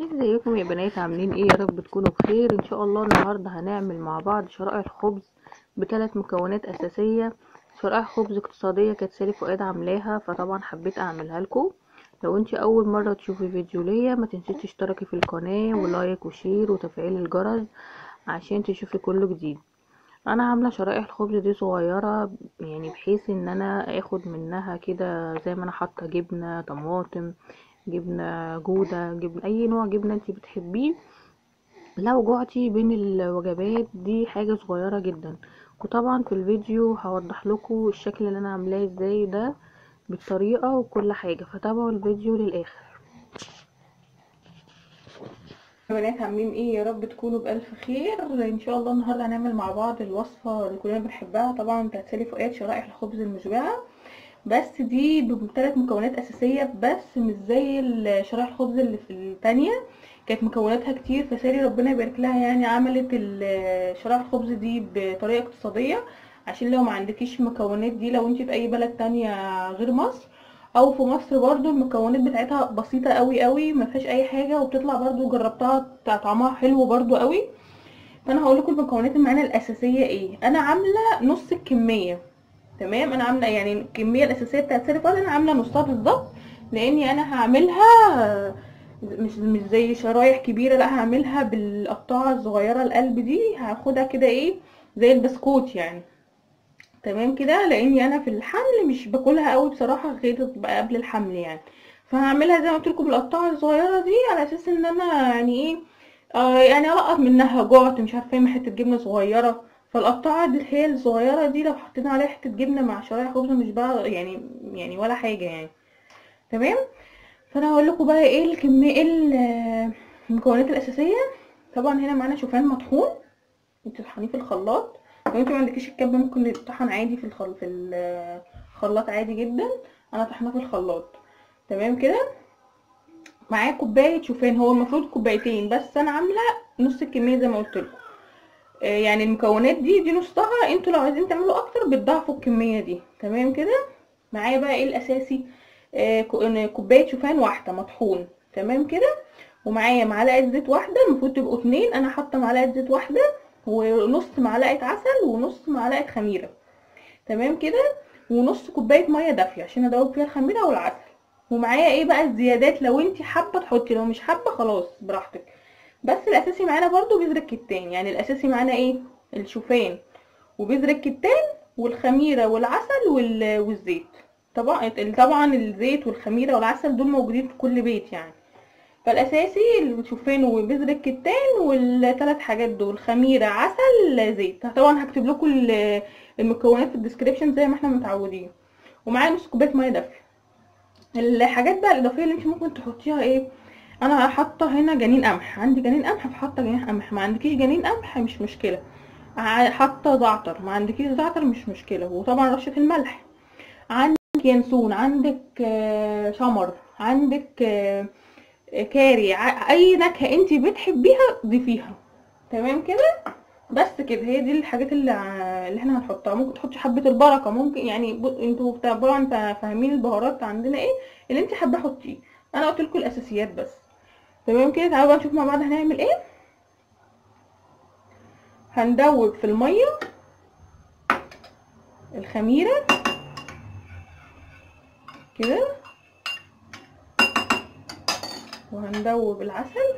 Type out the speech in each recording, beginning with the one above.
ازيكم يا بنات عاملين ايه يا رب تكونوا بخير ان شاء الله النهارده هنعمل مع بعض شرائح خبز بثلاث مكونات اساسيه شرائح خبز اقتصاديه كانت سالي فؤاد عاملاها فطبعا حبيت اعملها لكم لو انت اول مره تشوفي فيديو ليا ما تنسيش تشتركي في القناه ولايك وشير وتفعيل الجرس عشان تشوفي كل جديد انا عامله شرائح الخبز دي صغيره يعني بحيث ان انا اخد منها كده زي ما انا حاطه جبنه طماطم جبنه جوده جبنه اي نوع جبنه انت بتحبيه لو جوعتي بين الوجبات دي حاجه صغيره جدا وطبعا في الفيديو هوضح لكم الشكل اللي انا عاملاه ازاي ده بالطريقه وكل حاجه فتابعوا الفيديو للاخر يا بنات عاملين ايه يا رب تكونوا بالف خير ان شاء الله النهارده هنعمل مع بعض الوصفه اللي كلنا بنحبها طبعا بتاعت سالي فؤاد شرائح الخبز المشبعه بس دي بثلاث مكونات اساسيه بس مش زي شرائح الخبز اللي في التانية كانت مكوناتها كتير فسالي ربنا يبارك لها يعني عملت شرائح الخبز دي بطريقه اقتصاديه عشان لو ما عندكيش المكونات دي لو انت في اي بلد تانية غير مصر او في مصر برضو المكونات بتاعتها بسيطه قوي قوي ما فيهاش اي حاجه وبتطلع برضو جربتها طعمها حلو برضو قوي فانا هقول لكم المكونات اللي معانا الاساسيه ايه انا عامله نص الكميه تمام انا عامله يعني الكميه الاساسيه بتاعت سالي فؤاد انا عامله نصها بالظبط لاني انا هعملها مش مش زي شرايح كبيره لا هعملها بالقطاعه الصغيره القلب دي هاخدها كده ايه زي البسكوت يعني تمام كده لاني انا في الحمل مش باكلها قوي بصراحه غير قبل الحمل يعني فهعملها زي ما قلت لكم بالقطاعه الصغيره دي على اساس ان انا يعني ايه آه يعني القط منها جعت مش عارفه ايه حته جبنه صغيره فالقطاعه دي هي الصغيره دي لو حطينا عليها حته جبنه مع شرايح خبز مش بقى يعني يعني ولا حاجه يعني تمام فانا هقول لكم بقى ايه الكميه ايه المكونات الاساسيه طبعا هنا معانا شوفان مطحون انت تطحنيه في الخلاط لو انت ما عندكيش الكبه ممكن يتطحن عادي في الخل... في الخلاط عادي جدا انا طحناه في الخلاط تمام كده معايا كوبايه شوفان هو المفروض كوبايتين بس انا عامله نص الكميه زي ما قلت لكم آه يعني المكونات دي دي نصها انتوا لو عايزين تعملوا اكتر بتضاعفوا الكميه دي تمام كده معايا بقى ايه الاساسي آه كوبايه شوفان واحده مطحون تمام كده ومعايا معلقه زيت واحده المفروض تبقوا اتنين انا حاطه معلقه زيت واحده ونص معلقه عسل ونص معلقه خميره تمام كده ونص كوبايه ميه دافيه عشان ادوب فيها الخميره والعسل ومعايا ايه بقى الزيادات لو انت حابه تحطي لو مش حابه خلاص براحتك بس الاساسي معانا برضو بذر الكتان يعني الاساسي معانا ايه الشوفان وبذر الكتان والخميره والعسل والزيت طبعا طبعا الزيت والخميره والعسل دول موجودين في كل بيت يعني فالاساسي الشوفان وبذر الكتان والثلاث حاجات دول خميره عسل زيت طبعا هكتب لكم المكونات في الديسكريبشن زي ما احنا متعودين ومعايا نص كوبايه ميه دافيه الحاجات بقى الاضافيه اللي انت ممكن تحطيها ايه انا حاطه هنا جنين قمح عندي جنين قمح فحاطه جنين قمح ما عندكيش جنين قمح مش مشكله حاطه زعتر ما عندكيش زعتر مش مشكله وطبعا رشه الملح عندك ينسون عندك شمر عندك كاري اي نكهه انت بتحبيها ضيفيها تمام كده بس كده هي دي الحاجات اللي اللي احنا هنحطها ممكن تحطي حبه البركه ممكن يعني انتوا طبعا فاهمين البهارات عندنا ايه اللي انت حابه حطيه انا قلت لكم الاساسيات بس تمام كده تعالوا بقى نشوف مع بعض هنعمل ايه هندوب في الميه الخميره كده وهندوب العسل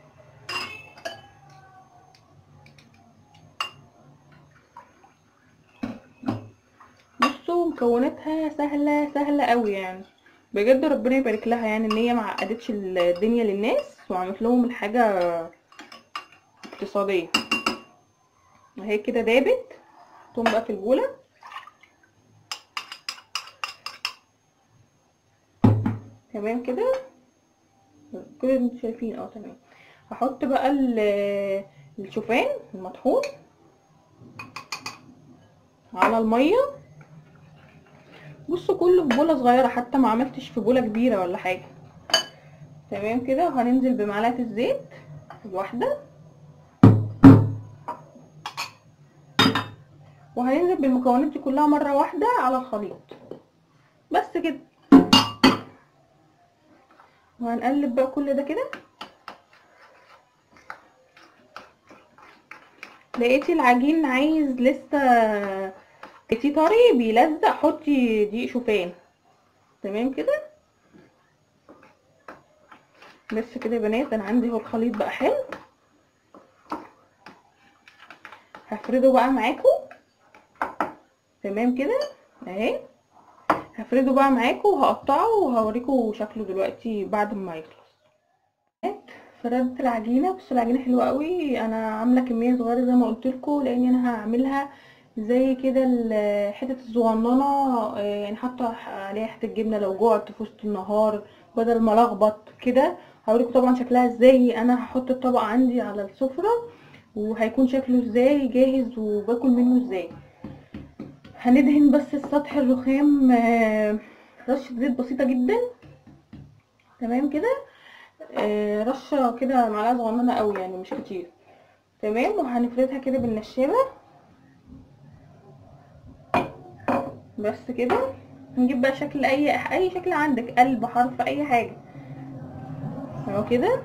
بصوا مكوناتها سهله سهله قوي يعني بجد ربنا يبارك لها يعني ان هي ما عقدتش الدنيا للناس وعملت لهم الحاجه اقتصاديه اهي كده دابت حطهم بقى في البوله تمام كده كده انتوا شايفين اه تمام هحط بقى الشوفان المطحون على الميه بصوا كله في بوله صغيره حتى ما عملتش في بوله كبيره ولا حاجه تمام كده وهننزل بمعلقه الزيت الواحده وهننزل بالمكونات دي كلها مره واحده على الخليط بس كده وهنقلب بقى كل ده كده لقيتي العجين عايز لسه لقيتيه طري بيلزق حطي دقيق شوفان تمام كده بس كده يا بنات انا عندي اهو الخليط بقى حلو هفرده بقى معاكم تمام كده اهي هفرده بقى معاكم وهقطعه وهوريكم شكله دلوقتي بعد ما يخلص فردت العجينه بس العجينه حلوه قوي انا عامله كميه صغيره زي ما قلت لكم لان انا هعملها زي كده الحتت الصغننه يعني حاطه عليها حته جبنه لو جوعت في وسط النهار بدل ما الخبط كده هوريكم طبعا شكلها ازاي انا هحط الطبق عندي على السفره وهيكون شكله ازاي جاهز وباكل منه ازاي هندهن بس السطح الرخام رشه زيت بسيطه جدا تمام كده رشه كده معلقه صغننه قوي يعني مش كتير تمام وهنفردها كده بالنشابه بس كده نجيب بقى شكل اي اي شكل عندك قلب حرف اي حاجه اهو كده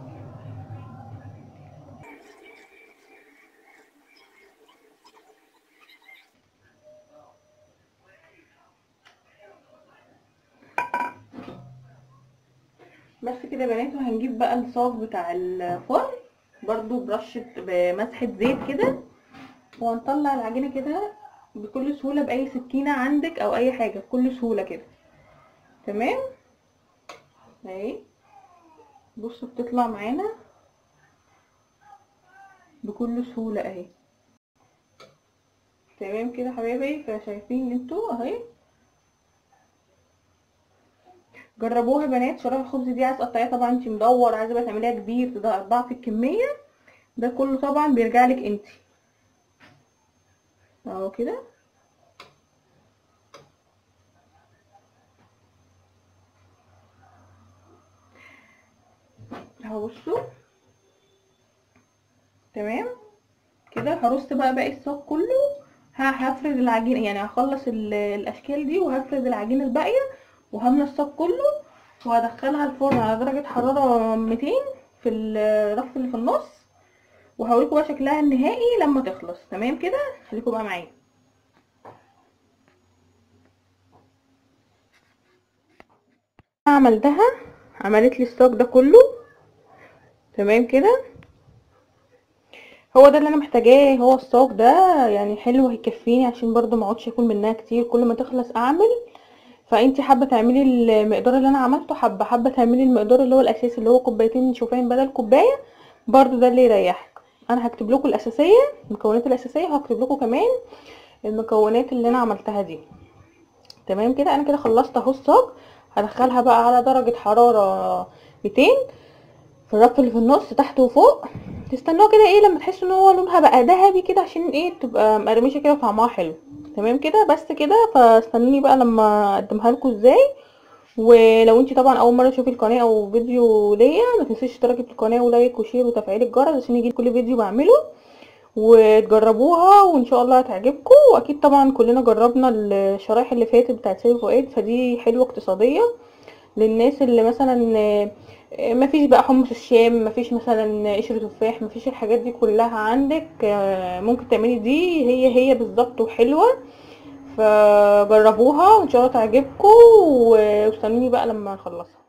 بس كده يا بنات وهنجيب بقى الصاج بتاع الفرن برضو برشة بمسحة زيت كده وهنطلع العجينة كده بكل سهولة بأي سكينة عندك أو أي حاجة بكل سهولة كده تمام اهي بصوا بتطلع معانا بكل سهولة اهي تمام كده حبايبي فشايفين انتوا اهي جربوها بنات شرايح الخبز دي عايز تقطعيها طبعا انت مدور عايزه بقى تعمليها كبير تضاعفي الكميه ده كله طبعا بيرجع لك انت اهو كده اهو بصوا تمام كده هرص بقى باقي الصاج كله هفرد العجينه يعني هخلص الاشكال دي وهفرد العجينه الباقيه وهملى الصاج كله وهدخلها الفرن على درجة حرارة 200 في الرف اللي في النص وهوريكم بقى شكلها النهائي لما تخلص تمام كده خليكم بقى معايا عملتها عملت لي الصاج ده كله تمام كده هو ده اللي انا محتاجاه هو الصاج ده يعني حلو هيكفيني عشان برضو ما اقعدش اكل منها كتير كل ما تخلص اعمل فانتي حابه تعملي المقدار اللي انا عملته حابه حابه تعملي المقدار اللي هو الاساسي اللي هو كوبايتين شوفان بدل كوبايه برضو ده اللي يريحك انا هكتب لكم الاساسيه المكونات الاساسيه وهكتب لكم كمان المكونات اللي انا عملتها دي تمام كده انا كده خلصت اهو الصاج هدخلها بقى على درجه حراره 200 في الرف اللي في النص تحت وفوق تستنوها كده ايه لما تحسوا ان هو لونها بقى ذهبي كده عشان ايه تبقى مقرمشه كده وطعمها حلو تمام كده بس كده فاستنوني بقى لما اقدمها لكم ازاي ولو انت طبعا اول مره تشوفي القناه او فيديو ليا ما تنسيش اشتراكي في القناه ولايك وشير وتفعيل الجرس عشان يجي كل فيديو بعمله وتجربوها وان شاء الله هتعجبكم واكيد طبعا كلنا جربنا الشرايح اللي فاتت بتاعت سيف فؤاد فدي حلوه اقتصاديه للناس اللي مثلا مفيش بقى حمص الشام مفيش مثلا قشر تفاح مفيش الحاجات دي كلها عندك ممكن تعملي دي هي هي بالظبط وحلوه فجربوها وان شاء الله تعجبكم واستنوني بقى لما نخلصها